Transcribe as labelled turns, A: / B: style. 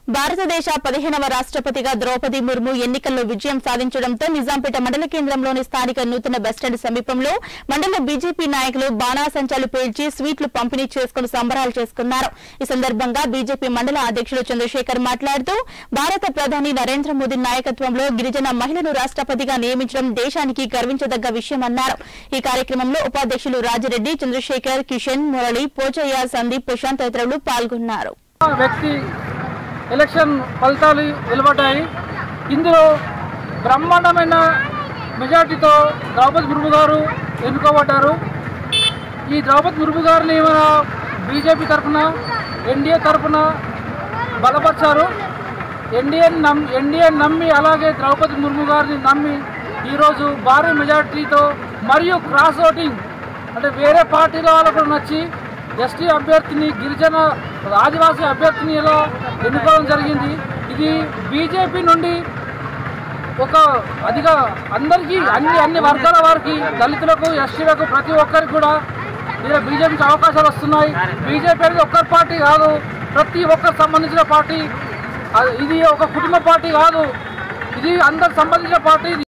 A: భారతదేశ పదిహేనవ రాష్ట్రపతిగా ద్రౌపది ముర్ము ఎన్నికల్లో విజయం సాధించడంతో నిజాంపేట మండల కేంద్రంలోని స్థానిక నూతన బస్టాండ్ సమీపంలో మండల బీజేపీ నాయకులు బాణాసంచాలు పేల్చి స్వీట్లు పంపిణీ చేసుకుని సంబరాలు చేసుకున్నారు ఈ సందర్భంగా బీజేపీ మండల అధ్యక్షుడు చంద్రశేఖర్ మాట్లాడుతూ భారత ప్రధాని నరేంద్ర మోదీ నాయకత్వంలో గిరిజన మహిళను రాష్ట్రపతిగా నియమించడం దేశానికి గర్వించదగ్గ విషయమన్నారు ఈ కార్యక్రమంలో ఉపాధ్యక్షులు రాజిరెడ్డి చంద్రశేఖర్ కిషన్ మురళి పోచయ్య సందీప్ ప్రశాంత్ తదితరులు పాల్గొన్నారు
B: వ్యక్తి ఎలక్షన్ ఫలితాలు వెలువడ్డాయి ఇందులో బ్రహ్మాండమైన మెజార్టీతో ద్రౌపది ముర్ము గారు ఎన్నుకోబడ్డారు ఈ ద్రౌపది ముర్ము గారిని మన బీజేపీ తరఫున ఎన్డీఏ తరఫున బలపరిచారు ఎన్డీఏ నమ్ ఎన్డీఏ నమ్మి అలాగే ద్రౌపది ముర్ము గారిని నమ్మి ఈరోజు భారీ మెజార్టీతో మరియు క్రాస్ ఓటింగ్ అంటే వేరే పార్టీల వాళ్ళు కూడా నచ్చి ఎస్టీ అభ్యర్థిని గిరిజన ఆదివాసీ అభ్యర్థిని ఇలా ఎన్నుకోవడం జరిగింది ఇది బీజేపీ నుండి ఒక అదిగా అందరికీ అన్ని అన్ని వర్గాల వారికి దళితులకు ఎస్టీలకు ప్రతి ఒక్కరికి కూడా ఇలా బీజేపీకి అవకాశాలు వస్తున్నాయి బీజేపీ అనేది ఒక్కరి పార్టీ కాదు ప్రతి ఒక్కరికి సంబంధించిన పార్టీ అది- ఇది ఒక కుటుంబ పార్టీ కాదు ఇది అందరికి సంబంధించిన పార్టీ